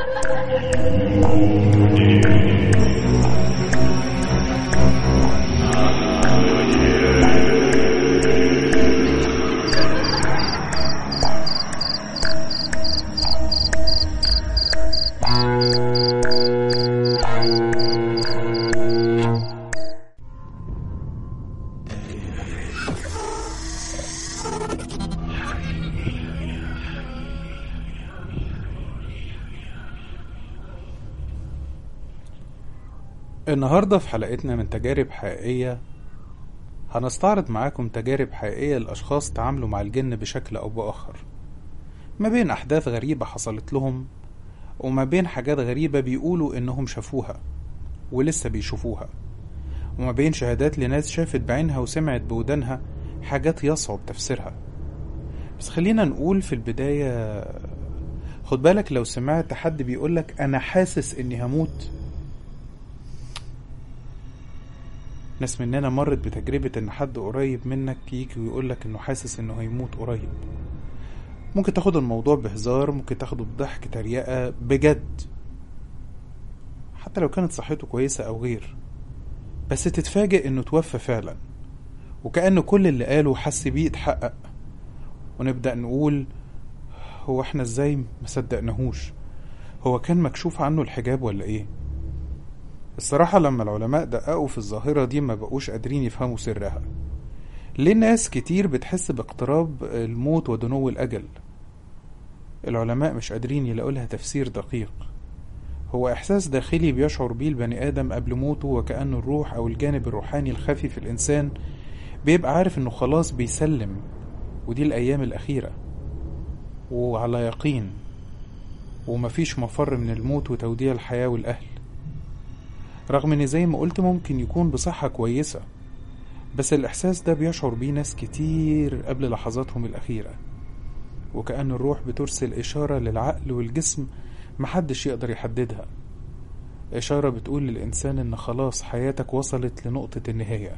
النهاردة في حلقتنا من تجارب حقيقية هنستعرض معاكم تجارب حقيقية لأشخاص تعاملوا مع الجن بشكل أو بآخر ما بين أحداث غريبة حصلت لهم وما بين حاجات غريبة بيقولوا إنهم شافوها ولسه بيشوفوها وما بين شهادات لناس شافت بعينها وسمعت بودانها حاجات يصعب تفسيرها بس خلينا نقول في البداية خد بالك لو سمعت حد بيقولك أنا حاسس إني هموت ناس مننا مرت بتجربة إن حد قريب منك يجي ويقولك إنه حاسس إنه هيموت قريب ممكن تاخد الموضوع بهزار ممكن تاخده بضحك تريقة بجد حتى لو كانت صحته كويسة أو غير بس تتفاجئ إنه توفى فعلا وكأنه كل اللي قاله حس بيه اتحقق ونبدأ نقول هو احنا ازاي مصدقناهوش هو كان مكشوف عنه الحجاب ولا ايه الصراحة لما العلماء دققوا في الظاهرة دي ما بقوش قادرين يفهموا سرها ليه ناس كتير بتحس باقتراب الموت ودنو الأجل العلماء مش قادرين يلاقوا لها تفسير دقيق هو إحساس داخلي بيشعر بيه البني آدم قبل موته وكأنه الروح أو الجانب الروحاني الخفي في الإنسان بيبقى عارف إنه خلاص بيسلم ودي الأيام الأخيرة وعلى يقين ومفيش مفر من الموت وتوديع الحياة والأهل رغم ان زي ما قلت ممكن يكون بصحة كويسة بس الإحساس ده بيشعر بيه ناس كتير قبل لحظاتهم الأخيرة وكأن الروح بترسل إشارة للعقل والجسم محدش يقدر يحددها إشارة بتقول للإنسان إن خلاص حياتك وصلت لنقطة النهاية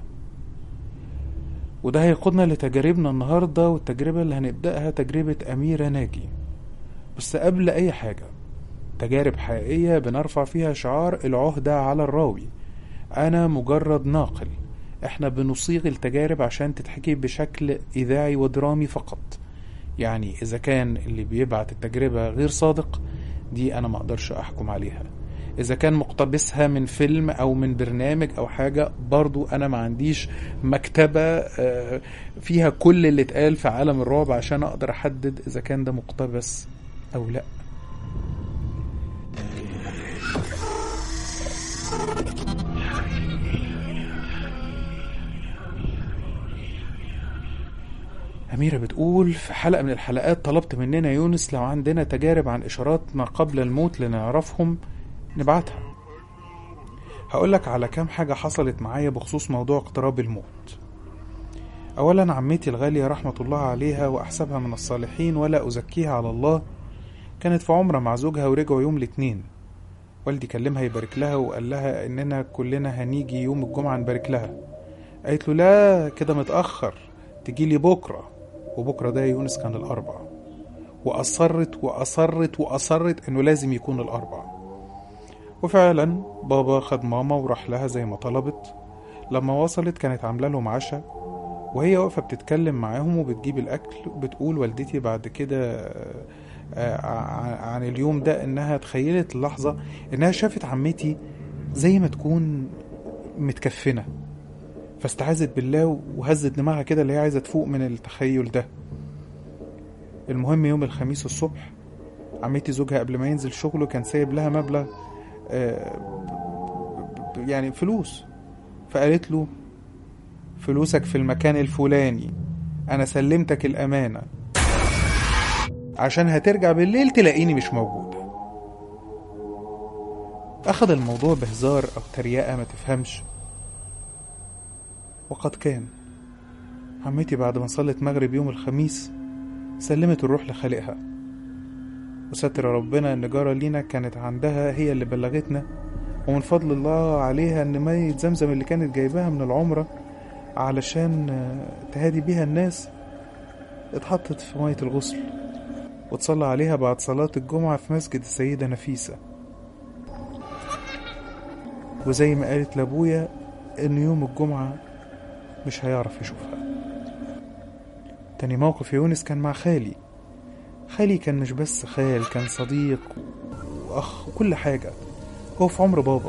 وده هيقودنا لتجاربنا النهاردة والتجربة اللي هنبدأها تجربة أميرة ناجي بس قبل أي حاجة تجارب حقيقية بنرفع فيها شعار العهدة على الراوي أنا مجرد ناقل احنا بنصيغ التجارب عشان تتحكي بشكل إذاعي ودرامي فقط يعني إذا كان اللي بيبعت التجربة غير صادق دي أنا مقدرش أحكم عليها إذا كان مقتبسها من فيلم أو من برنامج أو حاجة برضو أنا ما عنديش مكتبة فيها كل اللي اتقال في عالم الرعب عشان أقدر أحدد إذا كان ده مقتبس أو لأ أميرة بتقول في حلقة من الحلقات طلبت مننا يونس لو عندنا تجارب عن إشارات ما قبل الموت لنعرفهم نبعتها هقولك على كام حاجة حصلت معايا بخصوص موضوع اقتراب الموت أولا عمتي الغالية رحمة الله عليها وأحسبها من الصالحين ولا أزكيها على الله كانت في عمرة مع زوجها ورجعوا يوم الاثنين والدي كلمها يبارك لها وقال لها إننا كلنا هنيجي يوم الجمعة نبارك لها قالت له لا كده متأخر تجيلي بكرة وبكرة ده يونس كان الأربع وأصرت وأصرت وأصرت إنه لازم يكون الأربع وفعلا بابا خد ماما وراح لها زي ما طلبت لما وصلت كانت عاملة لهم عشاء وهي واقفة بتتكلم معاهم وبتجيب الأكل وبتقول والدتي بعد كده عن اليوم ده إنها تخيلت اللحظة إنها شافت عمتي زي ما تكون متكفنة فاستعاذت بالله وهزت دماغها كده اللي هي عايزة تفوق من التخيل ده المهم يوم الخميس الصبح عمتي زوجها قبل ما ينزل شغله كان سايب لها مبلغ يعني فلوس فقالت له فلوسك في المكان الفلاني انا سلمتك الامانه عشان هترجع بالليل تلاقيني مش موجوده اخد الموضوع بهزار او تريقه ما تفهمش وقد كان عمتي بعد ما صلت مغرب يوم الخميس سلمت الروح لخالقها وستر ربنا ان جارة لينا كانت عندها هي اللي بلغتنا ومن فضل الله عليها ان مية زمزم اللي كانت جايباها من العمرة علشان تهادي بيها الناس اتحطت في مية الغسل وتصلى عليها بعد صلاة الجمعة في مسجد السيدة نفيسة وزي ما قالت لأبويا إن يوم الجمعة مش هيعرف يشوفها تاني موقف يا يونس كان مع خالي خالي كان مش بس خال كان صديق وأخ وكل حاجة هو في عمر بابا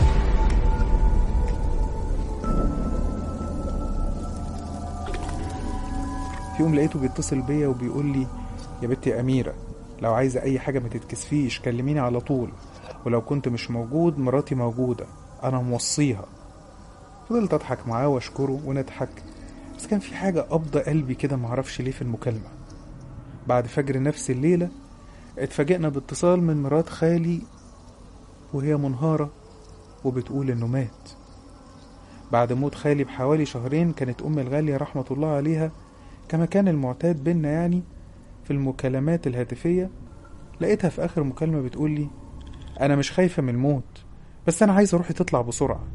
في يوم لقيته بيتصل بيا وبيقول لي يا بنتي يا أميرة لو عايزة أي حاجة ما تتكسفيش كلميني على طول ولو كنت مش موجود مراتي موجودة أنا موصيها فضلت أضحك معاه وأشكره ونضحك بس كان في حاجة قبضة قلبي كده معرفش ليه في المكالمة بعد فجر نفس الليلة اتفاجئنا باتصال من مرات خالي وهي منهارة وبتقول إنه مات بعد موت خالي بحوالي شهرين كانت أمي الغالية رحمة الله عليها كما كان المعتاد بينا يعني في المكالمات الهاتفية لقيتها في آخر مكالمة بتقول لي أنا مش خايفة من الموت بس أنا عايزة روحي تطلع بسرعة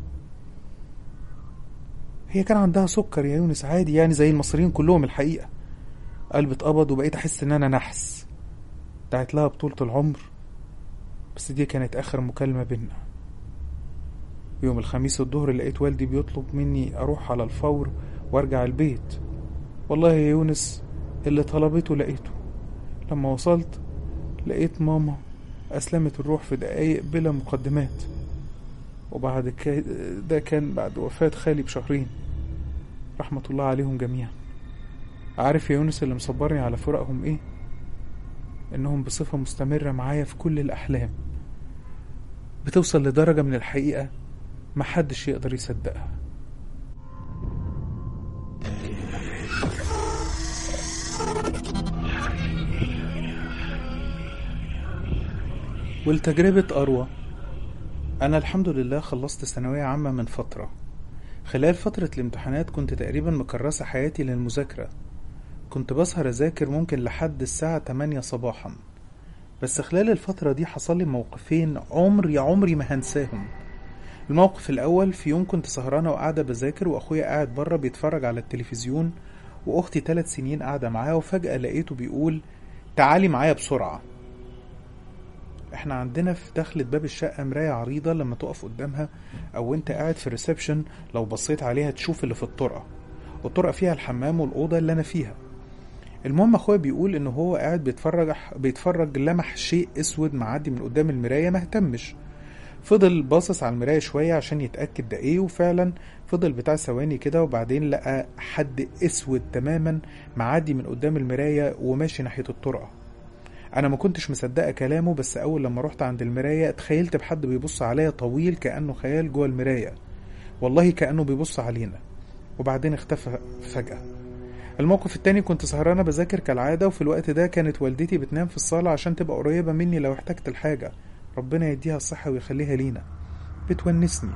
هي كان عندها سكر يا يونس عادي يعني زي المصريين كلهم الحقيقة قلبي اتقبض وبقيت أحس إن أنا نحس دعت لها بطولة العمر بس دي كانت آخر مكالمة بينا يوم الخميس الظهر لقيت والدي بيطلب مني أروح على الفور وأرجع البيت والله يا يونس اللي طلبته لقيته لما وصلت لقيت ماما أسلمت الروح في دقايق بلا مقدمات وبعد كده ده كان بعد وفاة خالي بشهرين رحمة الله عليهم جميعا عارف يا يونس اللي مصبرني على فراقهم ايه انهم بصفة مستمرة معايا في كل الأحلام بتوصل لدرجة من الحقيقة محدش يقدر يصدقها ولتجربة أروى أنا الحمد لله خلصت ثانوية عامة من فترة خلال فترة الامتحانات كنت تقريبا مكرسة حياتي للمذاكرة كنت بسهر أذاكر ممكن لحد الساعة 8 صباحا بس خلال الفترة دي حصل لي موقفين عمري عمري ما هنساهم الموقف الأول في يوم كنت سهرانة وقاعدة بذاكر وأخويا قاعد بره بيتفرج على التلفزيون وأختي ثلاث سنين قاعدة معاه وفجأة لقيته بيقول تعالي معايا بسرعة احنا عندنا في دخلة باب الشقة مراية عريضة لما تقف قدامها او انت قاعد في الريسبشن لو بصيت عليها تشوف اللي في الطرقة والطرقة فيها الحمام والأوضة اللي أنا فيها المهم أخويا بيقول إن هو قاعد بيتفرج بيتفرج لمح شيء أسود معدي من قدام المراية ما اهتمش فضل باصص على المراية شوية عشان يتأكد ده ايه وفعلا فضل بتاع ثواني كده وبعدين لقى حد اسود تماما معدي من قدام المراية وماشي ناحية الطرقة انا ما كنتش مصدقه كلامه بس اول لما رحت عند المرايه اتخيلت بحد بيبص عليا طويل كانه خيال جوه المرايه والله كانه بيبص علينا وبعدين اختفى فجاه الموقف التاني كنت سهرانه بذاكر كالعاده وفي الوقت ده كانت والدتي بتنام في الصاله عشان تبقى قريبه مني لو احتجت الحاجه ربنا يديها الصحه ويخليها لينا بتونسني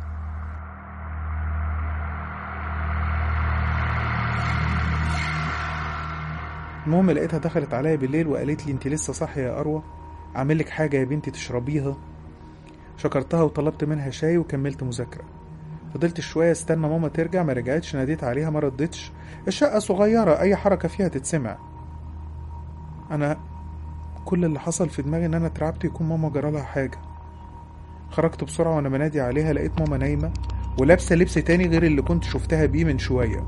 المهم لقيتها دخلت عليا بالليل وقالت لي انت لسه صاحيه يا اروى اعمل لك حاجه يا بنتي تشربيها شكرتها وطلبت منها شاي وكملت مذاكره فضلت شويه استنى ماما ترجع ما رجعتش ناديت عليها ما ردتش الشقه صغيره اي حركه فيها تتسمع انا كل اللي حصل في دماغي ان انا اترعبت يكون ماما جرالها حاجه خرجت بسرعه وانا بنادي عليها لقيت ماما نايمه ولابسه لبس تاني غير اللي كنت شفتها بيه من شويه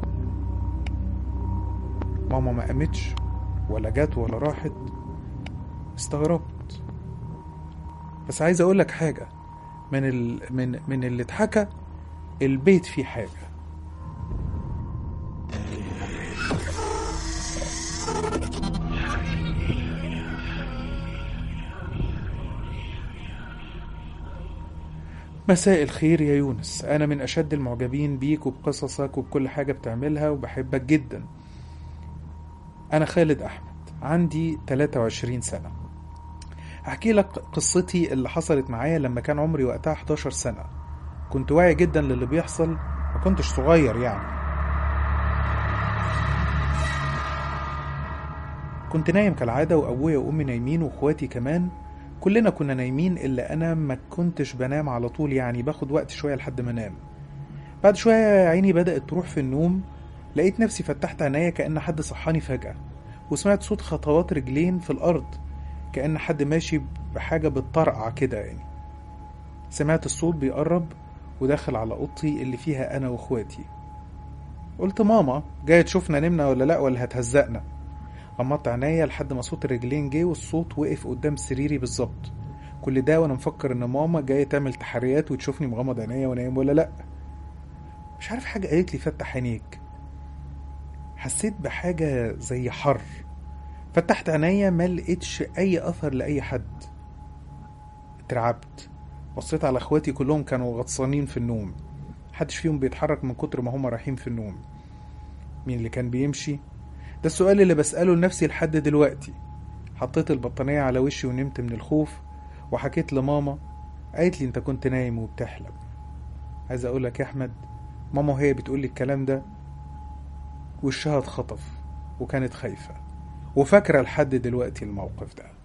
ماما ما قامتش ولا جت ولا راحت استغربت بس عايز اقول لك حاجه من ال... من من اللي اتحكى البيت فيه حاجه مساء الخير يا يونس أنا من أشد المعجبين بيك وبقصصك وبكل حاجة بتعملها وبحبك جدا أنا خالد أحمد عندي 23 سنة أحكي لك قصتي اللي حصلت معايا لما كان عمري وقتها 11 سنة كنت واعي جدا للي بيحصل ما كنتش صغير يعني كنت نايم كالعادة وأبويا وأمي نايمين وأخواتي كمان كلنا كنا نايمين إلا أنا ما كنتش بنام على طول يعني باخد وقت شوية لحد ما أنام بعد شوية عيني بدأت تروح في النوم لقيت نفسي فتحت عينيا كأن حد صحاني فجأة وسمعت صوت خطوات رجلين في الأرض كأن حد ماشي بحاجة بتطرقع كده يعني سمعت الصوت بيقرب وداخل على أوضتي اللي فيها أنا وإخواتي قلت ماما جاية تشوفنا نمنا ولا لأ ولا هتهزقنا غمضت عينيا لحد ما صوت الرجلين جه والصوت وقف قدام سريري بالظبط كل ده وانا مفكر ان ماما جايه تعمل تحريات وتشوفني مغمض عينيا ونايم ولا لا مش عارف حاجه قالت لي فتح عينيك حسيت بحاجه زي حر فتحت عينيا ما لقيتش اي اثر لاي حد اترعبت بصيت على اخواتي كلهم كانوا غطسانين في النوم محدش فيهم بيتحرك من كتر ما هما رايحين في النوم مين اللي كان بيمشي ده السؤال اللي بسأله لنفسي لحد دلوقتي حطيت البطانية على وشي ونمت من الخوف وحكيت لماما قالت لي انت كنت نايم وبتحلم عايز اقولك يا احمد ماما وهي بتقولي الكلام ده وشها اتخطف وكانت خايفة وفاكرة لحد دلوقتي الموقف ده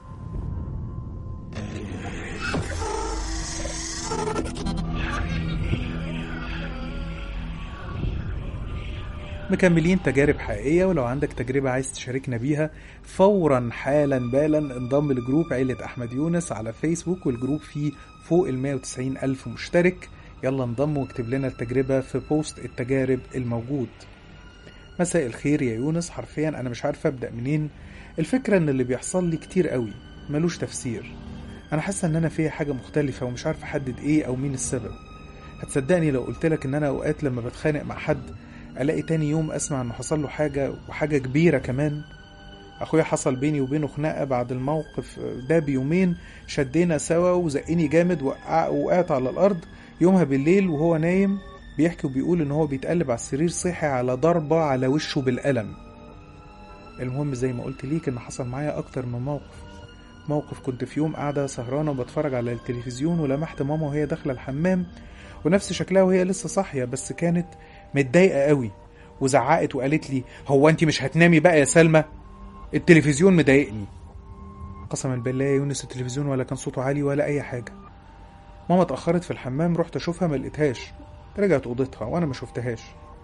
مكملين تجارب حقيقية ولو عندك تجربة عايز تشاركنا بيها فورا حالا بالا انضم لجروب عيلة أحمد يونس على فيسبوك والجروب فيه فوق ال 190 ألف مشترك يلا انضم واكتب لنا التجربة في بوست التجارب الموجود مساء الخير يا يونس حرفيا أنا مش عارف أبدأ منين الفكرة إن اللي بيحصل لي كتير قوي ملوش تفسير أنا حاسة إن أنا فيها حاجة مختلفة ومش عارف أحدد إيه أو مين السبب هتصدقني لو قلتلك إن أنا أوقات لما بتخانق مع حد الاقي تاني يوم اسمع انه حصل له حاجه وحاجه كبيره كمان اخويا حصل بيني وبينه خناقه بعد الموقف ده بيومين شدينا سوا وزقني جامد وقع وقعت على الارض يومها بالليل وهو نايم بيحكي وبيقول ان هو بيتقلب على السرير صحي على ضربه على وشه بالقلم المهم زي ما قلت ليك ان حصل معايا اكتر من موقف موقف كنت في يوم قاعده سهرانه وبتفرج على التلفزيون ولمحت ماما وهي داخله الحمام ونفس شكلها وهي لسه صاحيه بس كانت متضايقه قوي وزعقت وقالت لي هو انت مش هتنامي بقى يا سلمى التلفزيون مضايقني قسما بالله يا يونس التلفزيون ولا كان صوته عالي ولا اي حاجه ماما اتاخرت في الحمام رحت اشوفها ما لقيتهاش رجعت اوضتها وانا ما شفتهاش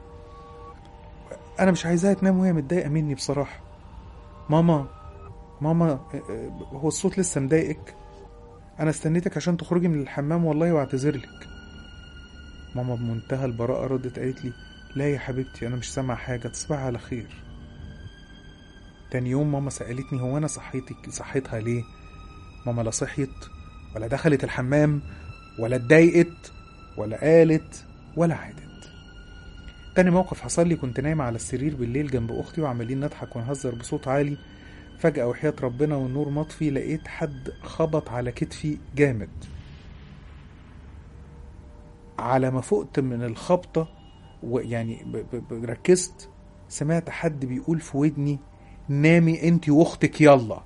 انا مش عايزاها تنام وهي متضايقه مني بصراحه ماما ماما هو الصوت لسه مضايقك انا استنيتك عشان تخرجي من الحمام والله واعتذر لك ماما بمنتهى البراءة ردت قالت لي لا يا حبيبتي أنا مش سامع حاجة تصبح على خير تاني يوم ماما سألتني هو أنا صحيتك صحيتها ليه ماما لا صحيت ولا دخلت الحمام ولا اتضايقت ولا قالت ولا عادت تاني موقف حصل لي كنت نايمة على السرير بالليل جنب أختي وعمالين نضحك ونهزر بصوت عالي فجأة وحياة ربنا والنور مطفي لقيت حد خبط على كتفي جامد على ما فقت من الخبطة ويعني ب- ب- ركزت سمعت حد بيقول في ودني نامي انت واختك يلا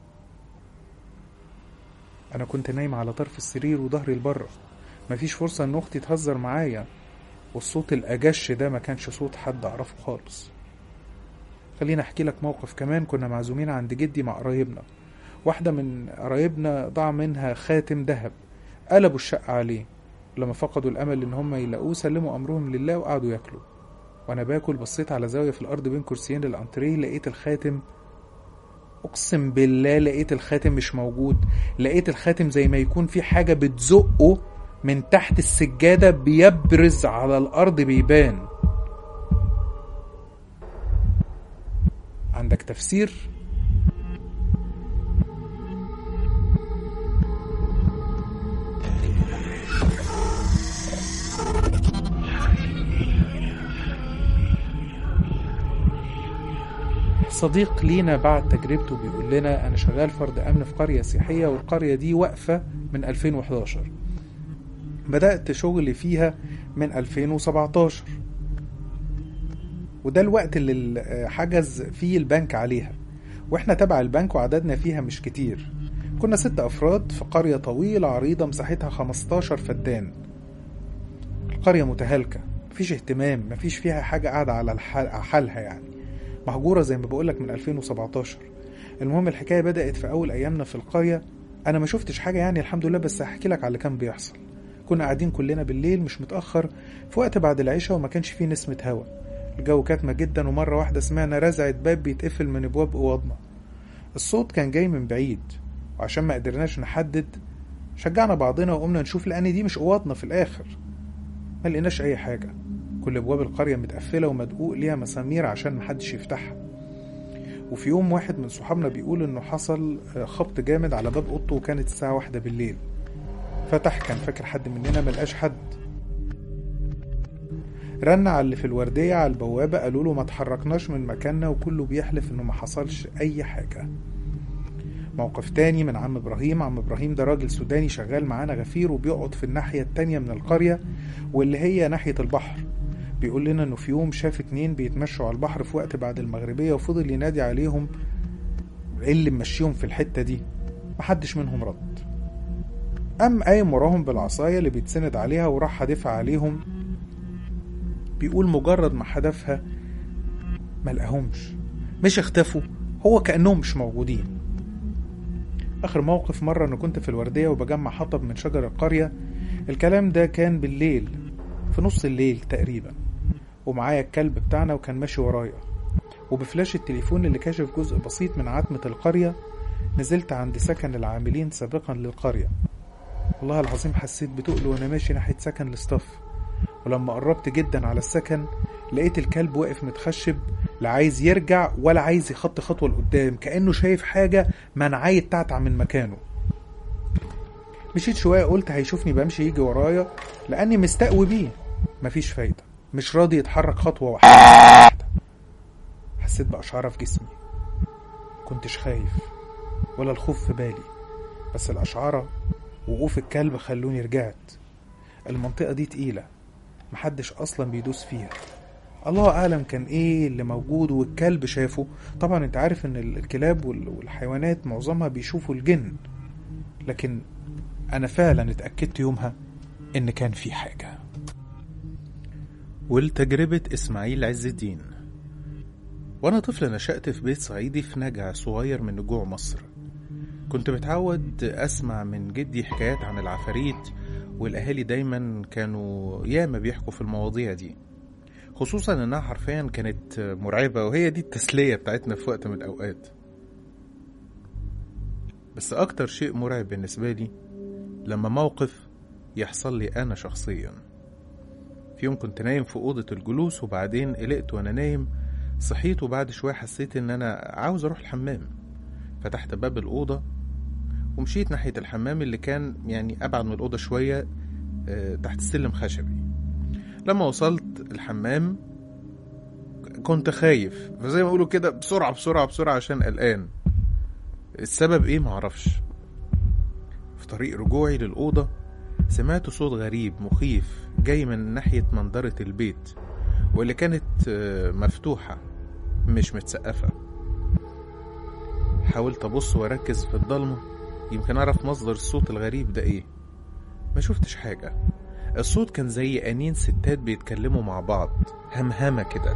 انا كنت نايم على طرف السرير وظهري لبره مفيش فرصة ان اختي تهزر معايا والصوت الاجش ده ما كانش صوت حد اعرفه خالص خليني احكي لك موقف كمان كنا معزومين عند جدي مع قرايبنا واحدة من قرايبنا ضاع منها خاتم ذهب قلبوا الشقة عليه لما فقدوا الامل ان هم يلاقوه سلموا امرهم لله وقعدوا ياكلوا وانا باكل بصيت على زاويه في الارض بين كرسيين الانتريه لقيت الخاتم اقسم بالله لقيت الخاتم مش موجود لقيت الخاتم زي ما يكون في حاجه بتزقه من تحت السجاده بيبرز على الارض بيبان عندك تفسير صديق لينا بعد تجربته بيقول لنا انا شغال فرد امن في قريه سياحيه والقريه دي واقفه من 2011 بدات شغلي فيها من 2017 وده الوقت اللي حجز فيه البنك عليها واحنا تبع البنك وعددنا فيها مش كتير كنا ست افراد في قريه طويله عريضه مساحتها 15 فدان القريه متهالكه مفيش اهتمام مفيش فيها حاجه قاعده على الحال- حالها يعني مهجورة زي ما بقولك من 2017 المهم الحكاية بدأت في أول أيامنا في القرية أنا ما شفتش حاجة يعني الحمد لله بس هحكي لك على اللي كان بيحصل كنا قاعدين كلنا بالليل مش متأخر في وقت بعد العشاء وما كانش فيه نسمة هوا الجو كاتمة جدا ومرة واحدة سمعنا رزعة باب بيتقفل من أبواب أوضنا الصوت كان جاي من بعيد وعشان ما قدرناش نحدد شجعنا بعضنا وقمنا نشوف لأن دي مش أوضنا في الآخر ما لقيناش أي حاجة كل أبواب القرية متقفلة ومدقوق ليها مسامير عشان محدش يفتحها وفي يوم واحد من صحابنا بيقول إنه حصل خبط جامد على باب أوضته وكانت الساعة واحدة بالليل فتح كان فاكر حد مننا ملقاش حد رن على اللي في الوردية على البوابة قالوا له ما تحركناش من مكاننا وكله بيحلف انه ما حصلش اي حاجة موقف تاني من عم ابراهيم عم ابراهيم ده راجل سوداني شغال معانا غفير وبيقعد في الناحية التانية من القرية واللي هي ناحية البحر بيقول لنا انه في يوم شاف اتنين بيتمشوا على البحر في وقت بعد المغربية وفضل ينادي عليهم ايه اللي ممشيهم في الحتة دي محدش منهم رد قام قايم وراهم بالعصاية اللي بيتسند عليها وراح حادفها عليهم بيقول مجرد ما حدفها ملقاهمش مش اختفوا هو كأنهم مش موجودين آخر موقف مرة أنا كنت في الوردية وبجمع حطب من شجر القرية الكلام ده كان بالليل في نص الليل تقريبا ومعايا الكلب بتاعنا وكان ماشي ورايا وبفلاش التليفون اللي كاشف جزء بسيط من عتمة القرية نزلت عند سكن العاملين سابقا للقرية والله العظيم حسيت بتقل وانا ماشي ناحية سكن الاستاف ولما قربت جدا على السكن لقيت الكلب واقف متخشب لا عايز يرجع ولا عايز يخط خطوة لقدام كأنه شايف حاجة منعاه يتعتع من مكانه مشيت شوية قلت هيشوفني بمشي يجي ورايا لأني مستقوي بيه مفيش فايدة مش راضي يتحرك خطوة واحدة حسيت بأشعار في جسمي كنتش خايف ولا الخوف في بالي بس الأشعار وقوف الكلب خلوني رجعت المنطقة دي تقيلة محدش أصلا بيدوس فيها الله أعلم كان إيه اللي موجود والكلب شافه طبعا أنت عارف إن الكلاب والحيوانات معظمها بيشوفوا الجن لكن أنا فعلا اتأكدت يومها إن كان في حاجة ولتجربة إسماعيل عز الدين وأنا طفل نشأت في بيت صعيدي في نجع صغير من نجوع مصر كنت متعود أسمع من جدي حكايات عن العفاريت والأهالي دايما كانوا ياما بيحكوا في المواضيع دي خصوصا إنها حرفيا كانت مرعبة وهي دي التسلية بتاعتنا في وقت من الأوقات بس أكتر شيء مرعب بالنسبة لي لما موقف يحصل لي أنا شخصيا في يوم كنت نايم في أوضة الجلوس وبعدين قلقت وأنا نايم صحيت وبعد شوية حسيت إن أنا عاوز أروح الحمام فتحت باب الأوضة ومشيت ناحية الحمام اللي كان يعني أبعد من الأوضة شوية تحت السلم خشبي لما وصلت الحمام كنت خايف فزي ما يقولوا كده بسرعة بسرعة بسرعة عشان قلقان السبب ايه معرفش في طريق رجوعي للأوضة سمعت صوت غريب مخيف جاي من ناحية منظرة البيت واللي كانت مفتوحة مش متسقفة حاولت أبص وأركز في الضلمة يمكن أعرف مصدر الصوت الغريب ده إيه ما شفتش حاجة الصوت كان زي أنين ستات بيتكلموا مع بعض همهمة كده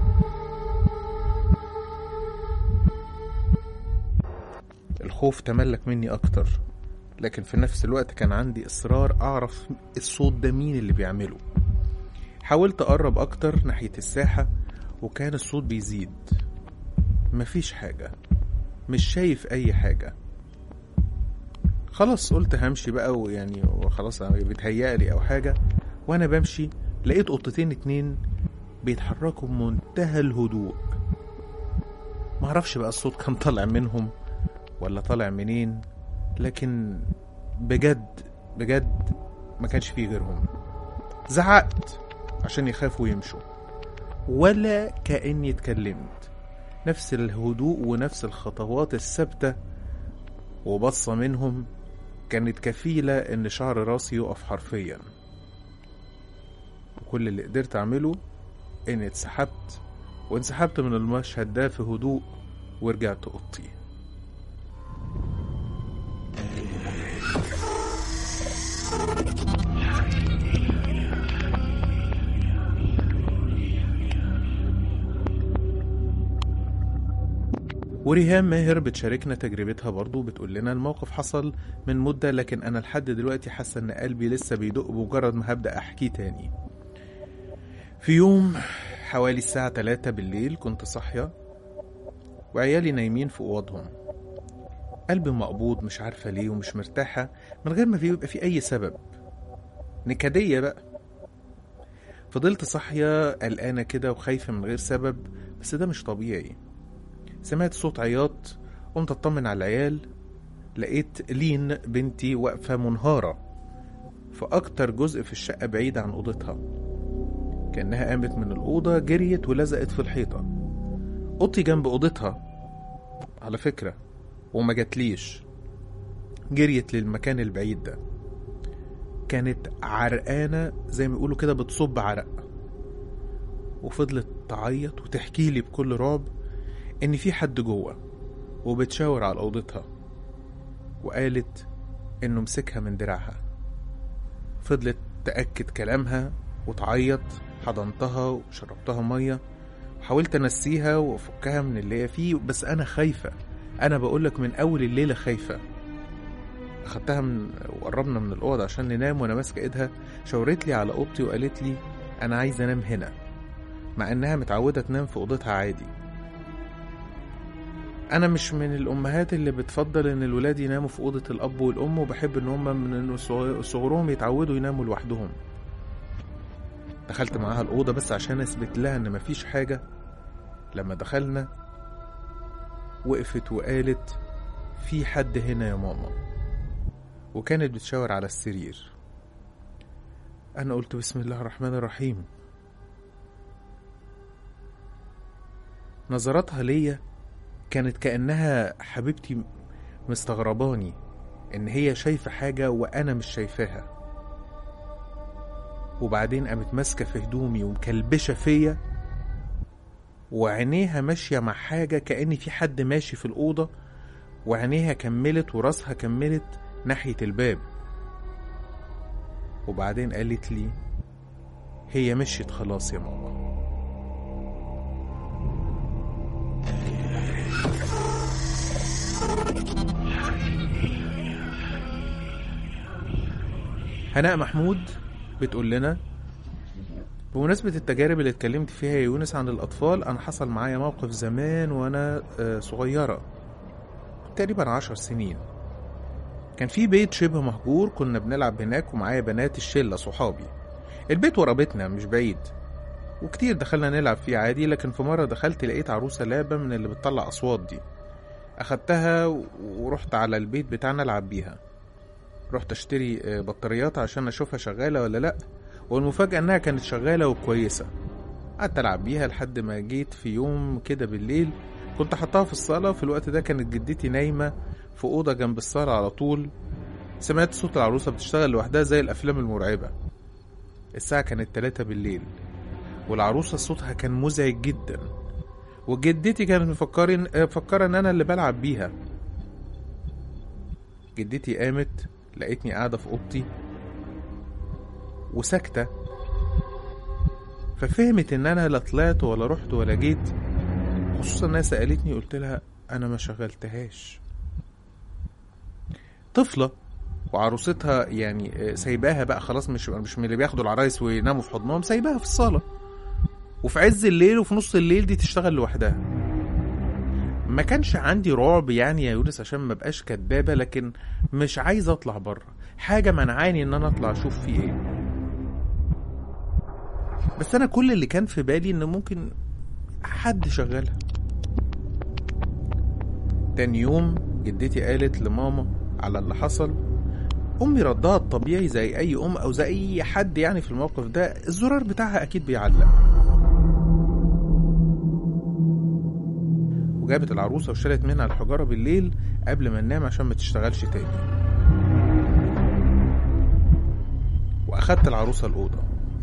الخوف تملك مني أكتر لكن في نفس الوقت كان عندي إصرار أعرف الصوت ده مين اللي بيعمله حاولت أقرب أكتر ناحية الساحة وكان الصوت بيزيد مفيش حاجة مش شايف أي حاجة خلاص قلت همشي بقى ويعني وخلاص بيتهيألي أو حاجة وأنا بمشي لقيت قطتين اتنين بيتحركوا بمنتهى الهدوء معرفش بقى الصوت كان طالع منهم ولا طالع منين لكن بجد بجد ما كانش فيه غيرهم زعقت عشان يخافوا يمشوا ولا كأني اتكلمت نفس الهدوء ونفس الخطوات الثابتة وبصة منهم كانت كفيلة إن شعر راسي يقف حرفيا وكل اللي قدرت أعمله إني اتسحبت وانسحبت من المشهد ده في هدوء ورجعت أوضتي وريهام ماهر بتشاركنا تجربتها برضو بتقول لنا الموقف حصل من مدة لكن أنا لحد دلوقتي حاسة إن قلبي لسه بيدق بمجرد ما هبدأ أحكيه تاني في يوم حوالي الساعة تلاتة بالليل كنت صاحية وعيالي نايمين في أوضهم قلبي مقبوض مش عارفة ليه ومش مرتاحة من غير ما بيبقى في أي سبب نكدية بقى فضلت صاحية قلقانة كده وخايفة من غير سبب بس ده مش طبيعي سمعت صوت عياط قمت اطمن على العيال لقيت لين بنتي واقفة منهارة في أكتر جزء في الشقة بعيد عن أوضتها كأنها قامت من الأوضة جريت ولزقت في الحيطة أوضتي جنب أوضتها على فكرة وما جاتليش جريت للمكان البعيد ده كانت عرقانة زي ما يقولوا كده بتصب عرق وفضلت تعيط وتحكي لي بكل رعب إن في حد جوه وبتشاور على أوضتها وقالت إنه مسكها من دراعها فضلت تأكد كلامها وتعيط حضنتها وشربتها مية وحاولت أنسيها وأفكها من اللي هي فيه بس أنا خايفة أنا بقولك من أول الليلة خايفة أخدتها من وقربنا من الأوضة عشان ننام وأنا ماسكة إيدها شاورت لي على أوضتي وقالت لي أنا عايزة أنام هنا مع إنها متعودة تنام في أوضتها عادي أنا مش من الأمهات اللي بتفضل إن الولاد يناموا في أوضة الأب والأم وبحب إن هما من صغرهم يتعودوا يناموا لوحدهم دخلت معاها الأوضة بس عشان أثبت لها إن مفيش حاجة لما دخلنا وقفت وقالت في حد هنا يا ماما وكانت بتشاور على السرير أنا قلت بسم الله الرحمن الرحيم نظراتها ليا كانت كأنها حبيبتي مستغرباني إن هي شايفة حاجة وأنا مش شايفاها وبعدين قامت ماسكة في هدومي ومكلبشة فيا وعينيها ماشية مع حاجة كأن في حد ماشي في الأوضة وعينيها كملت وراسها كملت ناحية الباب وبعدين قالت لي هي مشيت خلاص يا ماما هناء محمود بتقول لنا بمناسبة التجارب اللي اتكلمت فيها يا يونس عن الأطفال أنا حصل معايا موقف زمان وأنا آه، صغيرة تقريبا عشر سنين كان في بيت شبه مهجور كنا بنلعب هناك ومعايا بنات الشلة صحابي البيت ورا بيتنا مش بعيد وكتير دخلنا نلعب فيه عادي لكن في مرة دخلت لقيت عروسة لعبة من اللي بتطلع أصوات دي أخدتها ورحت على البيت بتاعنا ألعب بيها رحت اشتري آه، بطاريات عشان اشوفها شغالة ولا لأ والمفاجأة انها كانت شغالة وكويسة قعدت العب بيها لحد ما جيت في يوم كده بالليل كنت حطها في الصالة في الوقت ده كانت جدتي نايمة في أوضة جنب الصالة على طول سمعت صوت العروسة بتشتغل لوحدها زي الأفلام المرعبة الساعة كانت تلاتة بالليل والعروسة صوتها كان مزعج جدا وجدتي كانت مفكرين مفكرة ان انا اللي بلعب بيها جدتي قامت لقيتني قاعدة في اوضتي وساكتة ففهمت ان انا لا طلعت ولا رحت ولا جيت خصوصا انها سألتني قلت لها انا ما شغلتهاش طفلة وعروستها يعني سايباها بقى خلاص مش مش من اللي بياخدوا العرايس ويناموا في حضنهم سايباها في الصالة وفي عز الليل وفي نص الليل دي تشتغل لوحدها ما كانش عندي رعب يعني يا يونس عشان ما بقاش كدابة لكن مش عايز اطلع بره حاجة منعاني ان انا اطلع اشوف في ايه بس انا كل اللي كان في بالي ان ممكن حد شغالها تاني يوم جدتي قالت لماما على اللي حصل امي ردها الطبيعي زي اي ام او زي اي حد يعني في الموقف ده الزرار بتاعها اكيد بيعلق وجابت العروسة وشالت منها الحجارة بالليل قبل ما ننام عشان ما تشتغلش تاني وأخدت العروسة الأوضة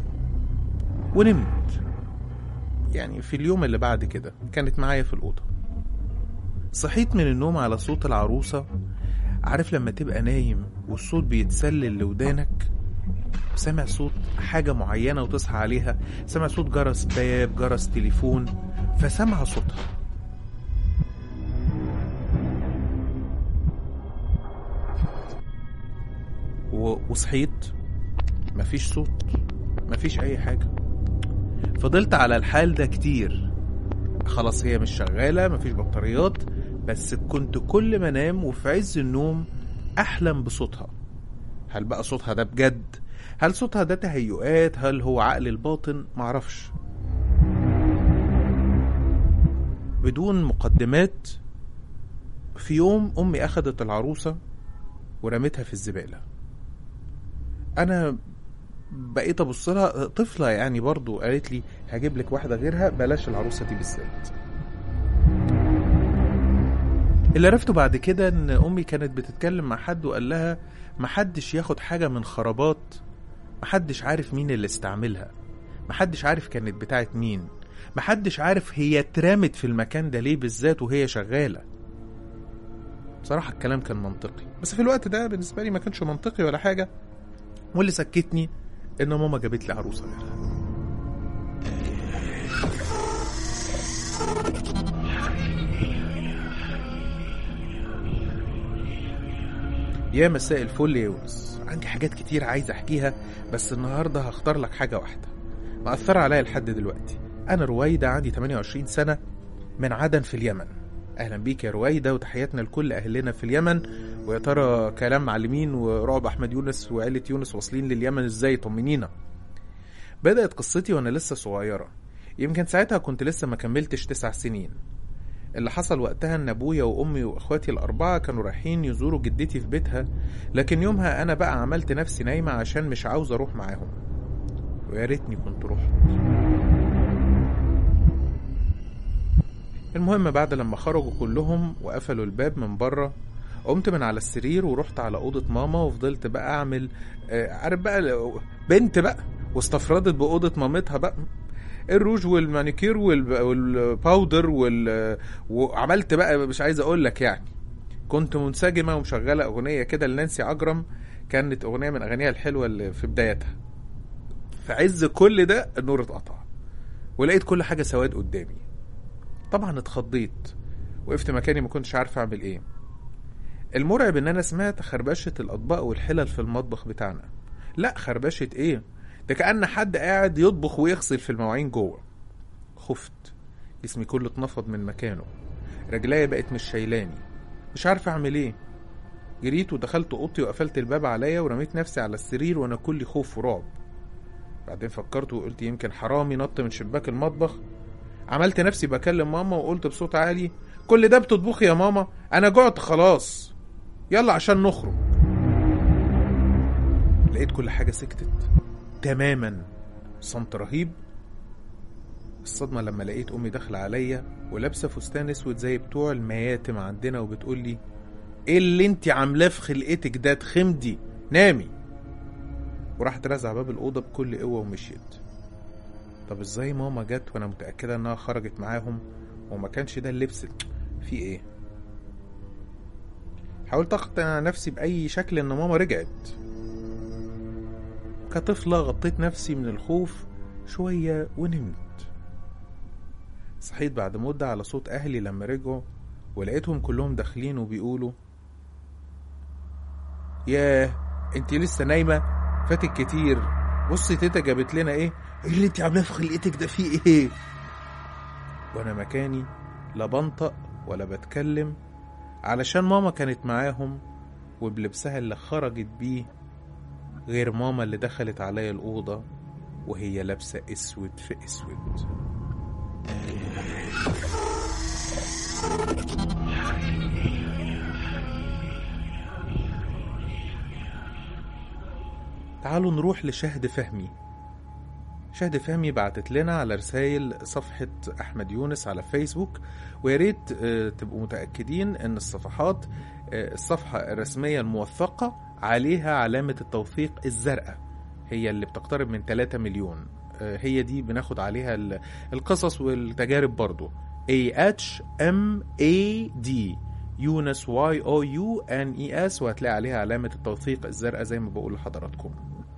ونمت يعني في اليوم اللي بعد كده كانت معايا في الأوضة صحيت من النوم على صوت العروسة عارف لما تبقى نايم والصوت بيتسلل لودانك سامع صوت حاجة معينة وتصحى عليها سامع صوت جرس باب جرس تليفون فسامع صوتها و- وصحيت مفيش صوت مفيش اي حاجة فضلت على الحال ده كتير خلاص هي مش شغالة مفيش بطاريات بس كنت كل ما انام وفي عز النوم احلم بصوتها هل بقى صوتها ده بجد هل صوتها ده تهيؤات هل هو عقل الباطن معرفش بدون مقدمات في يوم امي اخدت العروسه ورمتها في الزباله انا بقيت ابص لها طفله يعني برضو قالت لي هجيب لك واحده غيرها بلاش العروسه دي بالذات اللي عرفته بعد كده ان امي كانت بتتكلم مع حد وقال لها محدش ياخد حاجه من خرابات محدش عارف مين اللي استعملها محدش عارف كانت بتاعت مين محدش عارف هي اترمت في المكان ده ليه بالذات وهي شغاله بصراحه الكلام كان منطقي بس في الوقت ده بالنسبه لي ما كانش منطقي ولا حاجه واللي سكتني ان ماما جابت لي عروسه غيرها يا مساء الفل يا يونس عندي حاجات كتير عايز احكيها بس النهارده هختار لك حاجه واحده مأثرة عليا لحد دلوقتي انا رويدة عندي 28 سنه من عدن في اليمن اهلا بيك يا رويدة وتحياتنا لكل اهلنا في اليمن ويا ترى كلام معلمين ورعب احمد يونس وعيله يونس واصلين لليمن ازاي طمنينا بدأت قصتي وانا لسه صغيرة يمكن ساعتها كنت لسه ما كملتش تسع سنين اللي حصل وقتها ان ابويا وامي واخواتي الاربعه كانوا رايحين يزوروا جدتي في بيتها لكن يومها انا بقى عملت نفسي نايمه عشان مش عاوز اروح معاهم ويا ريتني كنت رحت المهم بعد لما خرجوا كلهم وقفلوا الباب من بره قمت من على السرير ورحت على اوضه ماما وفضلت بقى اعمل آه، عارف بقى بنت بقى واستفردت باوضه مامتها بقى الروج والمانيكير وال- والباودر وال... وعملت بقى مش عايز اقول لك يعني كنت منسجمه ومشغله اغنيه كده لنانسي عجرم كانت اغنيه من اغانيها الحلوه اللي في بدايتها في عز كل ده النور اتقطع ولقيت كل حاجه سواد قدامي طبعا اتخضيت وقفت مكاني ما كنتش عارف اعمل ايه المرعب ان انا سمعت خربشه الاطباق والحلل في المطبخ بتاعنا لا خربشه ايه ده كأن حد قاعد يطبخ ويغسل في المواعين جوه خفت جسمي كله اتنفض من مكانه رجليا بقت مش شايلاني مش عارف اعمل ايه جريت ودخلت اوضتي وقفلت الباب عليا ورميت نفسي على السرير وانا كلي خوف ورعب بعدين فكرت وقلت يمكن حرامي نط من شباك المطبخ عملت نفسي بكلم ماما وقلت بصوت عالي كل ده بتطبخي يا ماما انا جعت خلاص يلا عشان نخرج لقيت كل حاجه سكتت تماما صمت رهيب الصدمة لما لقيت أمي داخلة عليا ولابسة فستان أسود زي بتوع المياتم عندنا وبتقول لي إيه اللي أنت عاملاه في خلقتك ده تخمدي نامي وراحت رازعة باب الأوضة بكل قوة ومشيت طب إزاي ماما جت وأنا متأكدة إنها خرجت معاهم وما كانش ده اللبس في إيه حاولت أقنع نفسي بأي شكل إن ماما رجعت كطفلة غطيت نفسي من الخوف شوية ونمت صحيت بعد مدة على صوت أهلي لما رجعوا ولقيتهم كلهم داخلين وبيقولوا ياه انت لسه نايمة فاتك كتير بصي تيتا جابت لنا ايه ايه اللي انت عاملاه في خلقتك ده فيه ايه وانا مكاني لا بنطق ولا بتكلم علشان ماما كانت معاهم وبلبسها اللي خرجت بيه غير ماما اللي دخلت عليا الأوضة وهي لابسة أسود في أسود تعالوا نروح لشهد فهمي شهد فهمي بعتت لنا على رسائل صفحة أحمد يونس على فيسبوك ويا ريت آه، تبقوا متأكدين إن الصفحات آه، الصفحة الرسمية الموثقة عليها علامة التوثيق الزرقاء هي اللي بتقترب من 3 مليون آه، هي دي بناخد عليها ال- القصص والتجارب برضو A H M A D يونس Y O U N E S وهتلاقي عليها علامة التوثيق الزرقاء زي ما بقول لحضراتكم